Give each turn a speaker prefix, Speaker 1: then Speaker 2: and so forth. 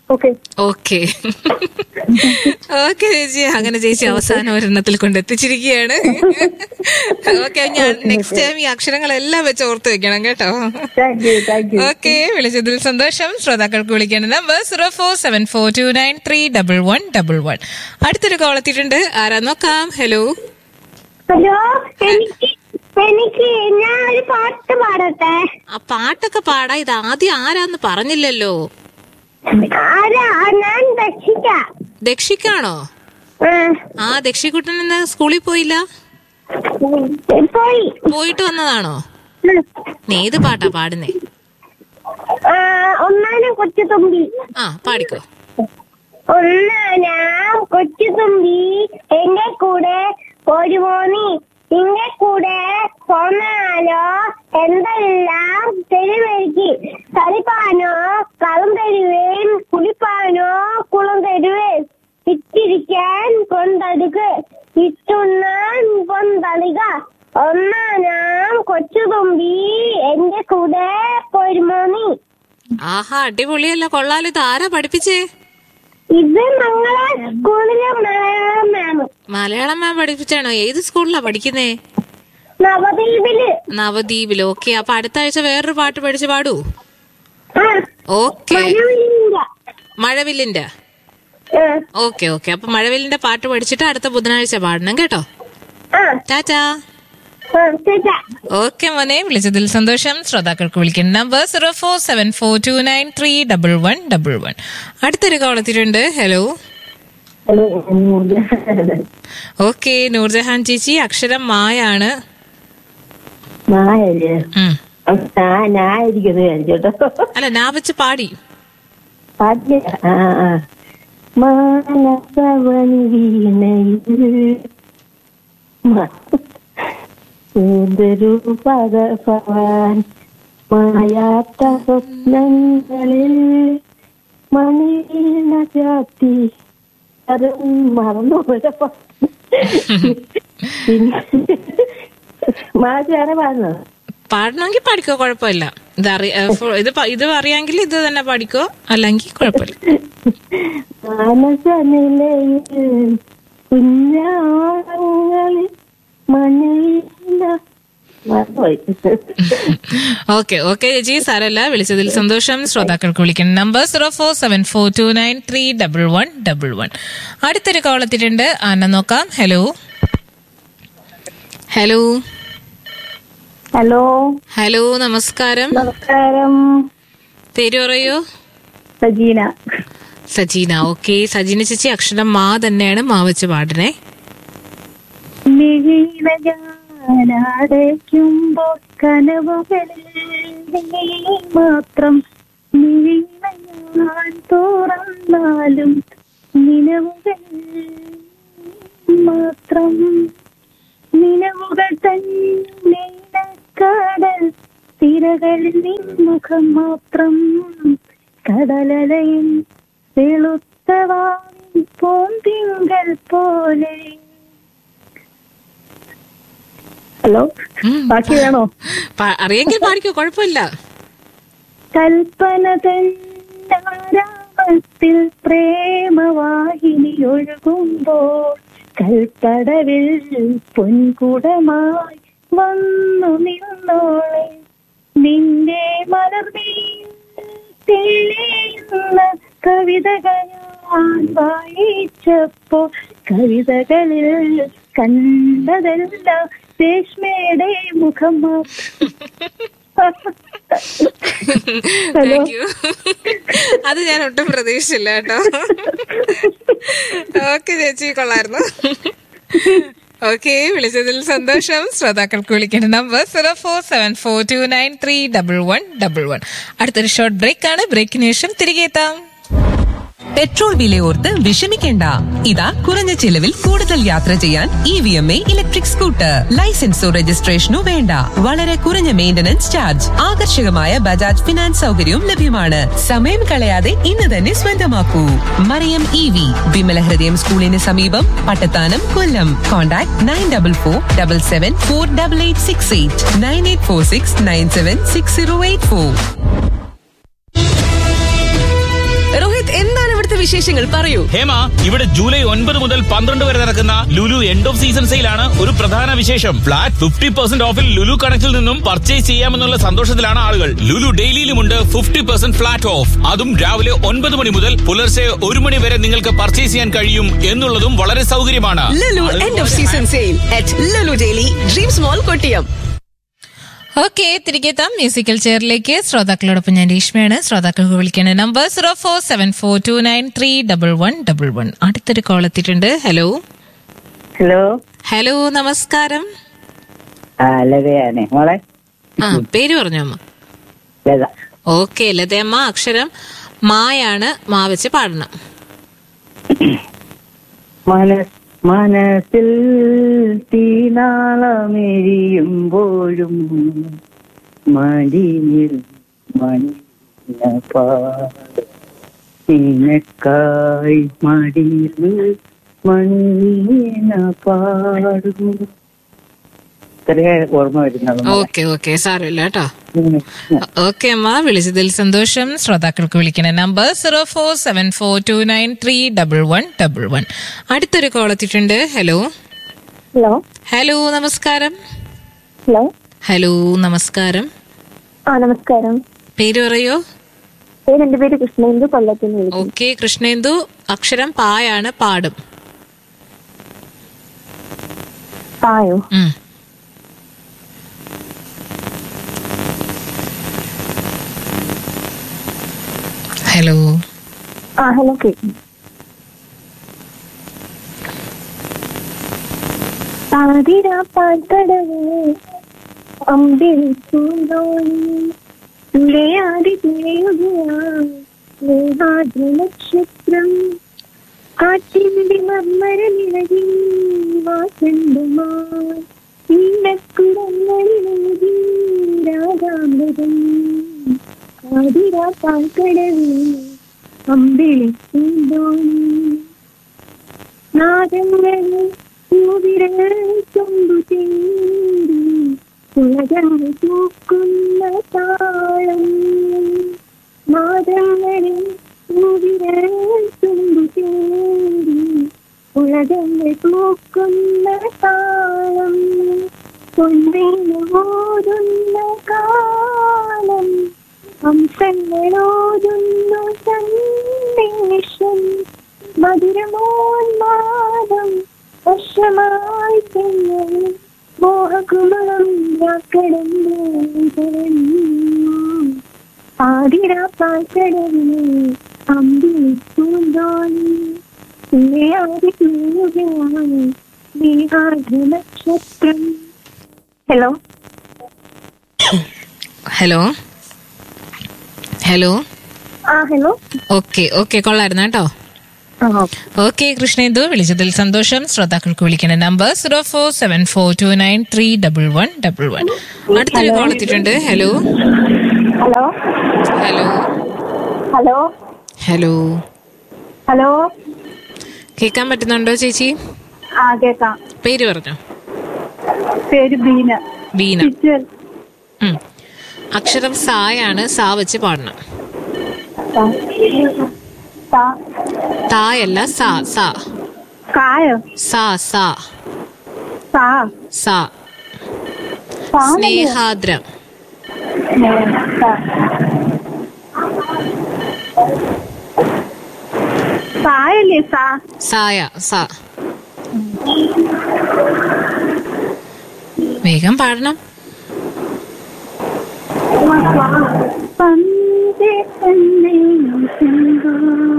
Speaker 1: Okay
Speaker 2: okay okay ചേച്ചി അങ്ങനെ ചേച്ചി അവസാനം ഒരെണ്ണത്തിൽ കൊണ്ടെത്തിച്ചിരിക്കുകയാണ് ഓക്കെ ഞാൻ നെക്സ്റ്റ് ടൈം ഈ അക്ഷരങ്ങളെല്ലാം വെച്ച് ഓർത്ത് വെക്കണം കേട്ടോ
Speaker 1: thank you thank you
Speaker 2: okay വിളിച്ചതിൽ സന്തോഷം ശ്രോതാക്കൾക്ക് വിളിക്കേണ്ട number zero four seven four two nine three double one double one അടുത്തൊരു കോൾ എത്തിയിട്ടുണ്ട് ആരാ നോക്കാം ഹലോ
Speaker 3: ഹലോ എനിക്ക് എനിക്ക് ഞാൻ ഒരു പാട്ട് പാടട്ടെ
Speaker 2: ആ പാട്ടൊക്കെ പാടാ ഇത് ആദ്യം ആരാന്ന് പറഞ്ഞില്ലല്ലോ
Speaker 3: ആരാ ഞാൻ ദക്ഷിക്ക
Speaker 2: ദക്ഷിക്കാണോ ആ ദക്ഷിക്കുട്ടൻ ഇന്ന് സ്കൂളിൽ പോയില്ല
Speaker 3: പോയി
Speaker 2: പോയിട്ട് വന്നതാണോ നീ ഏത് പാട്ടാ പാടുന്നേ
Speaker 3: ആ, ഒന്നാനും കൊച്ചു തുമ്പി
Speaker 2: ആ പാടിക്കോ
Speaker 3: ഒന്നാനാം കൊച്ചു തുമ്പി എന്റെ കൂടെ പോരുമോ നീ നിന്റെ കൂടെ പോന്നാലോ എന്തെല്ലാം തെരുവെനിക്ക് കളിപ്പാനോ കളം തരുവേൻ കുളിപ്പാനോ കുളം തരുവേൻ ഇട്ടിരിക്കാൻ കൊണ്ടടുക്ക് ഇട്ടുണ്ണാൻ കൊന്തളിക ഒന്നാനാം കൊച്ചു തുമ്പി എന്റെ കൂടെ പോരുമോ നീ
Speaker 2: ആഹാ അടിപൊളിയല്ല കൊള്ളാലോ ഇത് ആരാ പഠിപ്പിച്ചേ
Speaker 3: ഇത് ഞങ്ങളെ സ്കൂളിലെ മലയാളം മാം
Speaker 2: മലയാളം മാം പഠിപ്പിച്ചാണോ ഏത് സ്കൂളിലാ പഠിക്കുന്നേ
Speaker 3: നവദ്വീപില്
Speaker 2: നവദ്വീപിൽ ഓക്കെ അപ്പൊ അടുത്ത ആഴ്ച വേറൊരു പാട്ട് പഠിച്ച് പാടൂ
Speaker 3: ആ,
Speaker 2: ഓക്കെ
Speaker 3: മഴവില്ല.
Speaker 2: മഴവില്ലിന്റെ
Speaker 3: ആ,
Speaker 2: ഓക്കെ ഓക്കെ അപ്പൊ മഴവില്ലിന്റെ പാട്ട് പഠിച്ചിട്ട് അടുത്ത ബുധനാഴ്ച പാടണം കേട്ടോ
Speaker 3: ആ,
Speaker 2: ടാറ്റാ
Speaker 3: ആ, ചേച്ചാ.
Speaker 2: ഓക്കെ മോനെ വിളിച്ചതിൽ സന്തോഷം ശ്രോതാക്കൾക്ക് വിളിക്കുന്ന number zero four seven four two nine three double one double one അടുത്തൊരു കോൾ എത്തിയിട്ടുണ്ട് ഹലോ
Speaker 1: ഹലോ
Speaker 2: ഓക്കെ നൂർജഹാൻ ചേച്ചി അക്ഷരം മായാണ്
Speaker 1: നായല്ലേ
Speaker 2: ഉം.
Speaker 1: ഞാൻ ഞായിരിക്കുന്നത് വിചാരിച്ചോട്ടോ
Speaker 2: അല്ല നാ വെച്ച് പാടി
Speaker 1: പാട്ടിയ ആ ആ മാനസവനി വീണയിൽ ഏതൊരു പദഭവാൻ മായാത്ത സ്വപ്നങ്ങളിൽ മണിയിണ ചാത്തി അത് മറന്നു പോയപ്പോ പിന്നെ മാറ്റാണ് പാടുന്നത്
Speaker 2: പാടണമെങ്കിൽ പാടിക്കോ കുഴപ്പമില്ല ഇത് അറി ഏ, ഫു- ഇത് പ- ഇത് അറിയാമെങ്കിൽ ഇത് തന്നെ പാടിക്കോ അല്ലെങ്കിൽ കുഴപ്പമില്ല
Speaker 1: മാനസനിലയിൽ കുഞ്ഞാങ്ങളിൽ മണിയില മറന്നുപോയി
Speaker 2: ഓക്കെ ഓക്കെ ചേച്ചി സാരല്ല വിളിച്ചതിൽ സന്തോഷം ശ്രോതാക്കൾക്ക് വിളിക്കുന്ന number zero four seven four two nine three double one double one അടുത്തൊരു കോൾ എത്തിയിട്ടുണ്ട് ആന നോക്കാം ഹലോ ഹലോ
Speaker 1: ഹലോ
Speaker 2: ഹലോ നമസ്കാരം
Speaker 1: നമസ്കാരം
Speaker 2: പേര് പറയൂ
Speaker 1: സജീന
Speaker 2: സജീന ഓക്കെ സജീന ചേച്ചി അക്ഷരം മാ തന്നെയാണ് മാ വെച്ച് പാടണേ
Speaker 1: മിഴിയില ഞാനടയ്ക്കുമ്പോ കനവുകളിൽ നീ മാത്രം മിഴിയില ഞാൻ തുറന്നാലും നിലവുകളിൽ മാത്രം നിലവുകൾ തന്നെ കടൽ തിരകളിൽ നിൻമുഖം മാത്രം കടലലയിൽ വെളുത്തവാൻ പോന്തിങ്കൾ പോലെ ഹലോ
Speaker 2: ഉം.
Speaker 1: ബാക്കി വേണോ
Speaker 2: പാ- അറിയെങ്കിൽ പാടിക്കോ കുഴപ്പമില്ല
Speaker 1: കൽപ്പന തന്നാരാമത്തിൽ പ്രേമവാഹിനി ഒഴുകുമ്പോൾ കൽപ്പടവിൽ പൊൻകുടമായി വന്നു നിന്നോളെ നിന്റെ മലർമീൻ തെളിയുന്ന കവിതകൾ ഞാൻ വായിച്ചപ്പോ കവിതകളിൽ കണ്ടതെല്ലാം രേഷ്മയുടെ മുഖം മാത്രം
Speaker 2: താങ്ക് യു അത് ഞാൻ ഒട്ടും പ്രതീക്ഷിച്ചില്ല കേട്ടോ ഓക്കെ ചേച്ചി കൊള്ളായിരുന്നു ഓക്കെ വിളിച്ചതിൽ സന്തോഷം ശ്രോതാക്കൾക്ക് വിളിക്കേണ്ട number zero four seven four two nine three double one double one അടുത്തൊരു ഷോർട്ട് ബ്രേക്ക് ആണ് ബ്രേക്കിന് ശേഷം തിരികെ എത്താം
Speaker 4: പെട്രോൾ വിലയോർത്ത് വിഷമിക്കേണ്ട ഇതാ കുറഞ്ഞ ചിലവിൽ കൂടുതൽ യാത്ര ചെയ്യാൻ E V M A electric scooter ലൈസൻസോ രജിസ്ട്രേഷനോ വേണ്ട വളരെ കുറഞ്ഞ മെയിന്റനൻസ് ചാർജ് ആകർഷകമായ ബജാജ് ഫിനാൻസ് സൗകര്യവും ലഭ്യമാണ് സമയം കളയാതെ ഇന്ന് തന്നെ സ്വന്തമാക്കൂ മറിയം ഇ വി വിമല ഹൃദയം സ്കൂളിന് സമീപം Pattathanam Kollam contact nine double four double seven four double eight six eight nine eight four six nine seven six zero eight four
Speaker 5: Rohit എന്താ
Speaker 4: വിശേഷങ്ങൾ പറയൂ
Speaker 5: ഹേമ ഇവിടെ ജൂലൈ ഒൻപത് മുതൽ പന്ത്രണ്ട് വരെ നടക്കുന്ന ലുലു എൻഡ് ഓഫ് സീസൺ സെയിലാണ് ഒരു പ്രധാന വിശേഷം ഫ്ലാറ്റ് ഫിഫ്റ്റി പെർസെന്റ് ഓഫിൽ ലുലു കണക്റ്റിൽ നിന്നും പർച്ചേസ് ചെയ്യാമെന്നുള്ള സന്തോഷത്തിലാണ് ആളുകൾ ലുലു ഡെയിലിയിലുമുണ്ട് ഫിഫ്റ്റി പെർസെന്റ് ഫ്ലാറ്റ് ഓഫ് അതും രാവിലെ ഒൻപത് മണി മുതൽ പുലർച്ചെ ഒരു മണി വരെ നിങ്ങൾക്ക് പർച്ചേസ് ചെയ്യാൻ കഴിയും എന്നുള്ളതും വളരെ സൗകര്യമാണ്
Speaker 4: Lulu end of season sale at Lulu daily dreams mall Kottiyam
Speaker 2: okay തിരികെ എത്താം മ്യൂസിക്കൽ ചെയറിലേക്ക് ശ്രോതാക്കളോടൊപ്പം ഞാൻ രേഷ്മയാണ് ശ്രോതാക്കൾക്ക് വിളിക്കേണ്ട number zero four seven four two nine three double one double one അടുത്തൊരു കോൾ എത്തിയിട്ടുണ്ട് ഹലോ
Speaker 1: ഹലോ
Speaker 2: ഹലോ നമസ്കാരം
Speaker 1: ആ ലതയാണ് മോളെ
Speaker 2: ആ പേര് പറഞ്ഞോ അമ്മ
Speaker 1: ലത
Speaker 2: ഓക്കെ ലതയമ്മ അക്ഷരം മായാണ് മാ വെച്ച് പാടണം
Speaker 1: മനസ് മനസ്സിൽ തീനാളമെരിയുമ്പോഴും മടിയിൽ മണിന പാടും നിനക്കായി മടിയിൽ മണിന പാടും ഇത്രയേ ഓർമ്മ വരുന്നുള്ളൂ മോളെ.
Speaker 2: ഓക്കെ ഓക്കെ സാരമില്ല കേട്ടോ
Speaker 1: ഉം.
Speaker 2: ഓക്കെ അമ്മ വിളിച്ചതിൽ സന്തോഷം ശ്രോതാക്കൾക്ക് വിളിക്കുന്ന number zero four seven four two nine three double one double one അടുത്തൊരു കോൾ എത്തിയിട്ടുണ്ട് ഹലോ
Speaker 3: ഹലോ
Speaker 2: ഹലോ നമസ്കാരം
Speaker 3: ഹലോ
Speaker 2: ഹലോ നമസ്കാരം
Speaker 3: ആ നമസ്കാരം
Speaker 2: പേര് പറയോ
Speaker 3: പേര് എന്റെ പേര് കൃഷ്ണേന്ദു കൊല്ലത്തിൽ നിന്ന് വിളിക്കുന്നു
Speaker 2: ഓക്കെ കൃഷ്ണേന്ദു അക്ഷരം പായാണ് പാടും
Speaker 3: പായോ
Speaker 2: ഉം. ഹലോ
Speaker 3: ആ ഹലോ കേൾക്കുന്നു പാതിരാ പാൽക്കടവ് അമ്പിൽ പൂന്തോണി തുലയാതി തുലയുകയാദ്യ നക്ഷത്രം കാറ്റിന്റെ മർമ്മര നിലകിൽ വാസന്തമായി നീലക്കുടങ്ങളിലേകി രാഗാമൃതം പാതിരാ പാൽക്കടവ് അമ്പിളി പൂന്തോണി നാദങ്ങളിൽ പൂവിരൽ കൊണ്ടു തേടി ഉലകങ്ങൾ തൂക്കുന്ന താളം നാദങ്ങളിൽ പൂവിരൽ കൊണ്ടു തേടി ഉലകങ്ങൾ തൂക്കുന്ന താളം പൊന്നേന് ഓതുന്ന കാലം ഹംസങ്ങളോതുന്നു സന്ദേശം മധുരമോന്മാദം വർഷമായി തെങ്ങൽ മോഹകുമളം കടന്നു ആതിര പാൽക്കടവിൽ അമ്പിളി പൂന്തോണി ഇല്ലയാതി തൂങ്ങുകയാണ് നീഹാർഘ നക്ഷത്രം ഹലോ
Speaker 2: ഹലോ ഹലോ
Speaker 3: ആ ഹലോ
Speaker 2: ഓക്കെ ഓക്കെ കൊള്ളായിരുന്നു കേട്ടോ
Speaker 3: ആ
Speaker 2: ഓക്കെ കൃഷ്ണേന്ദു വിളിച്ചതിൽ സന്തോഷം ശ്രോതാക്കൾക്ക് വിളിക്കുന്ന number zero four seven four two nine three double one double one അടുത്തൊരു കോൾ എത്തിയിട്ടുണ്ട് hello
Speaker 3: hello
Speaker 2: hello
Speaker 3: hello
Speaker 2: hello
Speaker 3: hello
Speaker 2: കേൾക്കാൻ പറ്റുന്നുണ്ടോ ചേച്ചി
Speaker 3: ആ കേക്കാം
Speaker 2: പേര് പറഞ്ഞോ
Speaker 3: പേര് ബീന
Speaker 2: ബീന
Speaker 3: ടീച്ചർ
Speaker 2: ഉം. അക്ഷരം സായാണ് സാ വെച്ച് പാടണം തായല്ല സാ സാ
Speaker 3: കായോ
Speaker 2: സാ സാ
Speaker 3: സാ
Speaker 2: സാ സ്നേഹാദ്രം
Speaker 3: സായല്ലേ സാ
Speaker 2: സായ സാ വേഗം പാടണം
Speaker 3: പന്തേ തന്നെ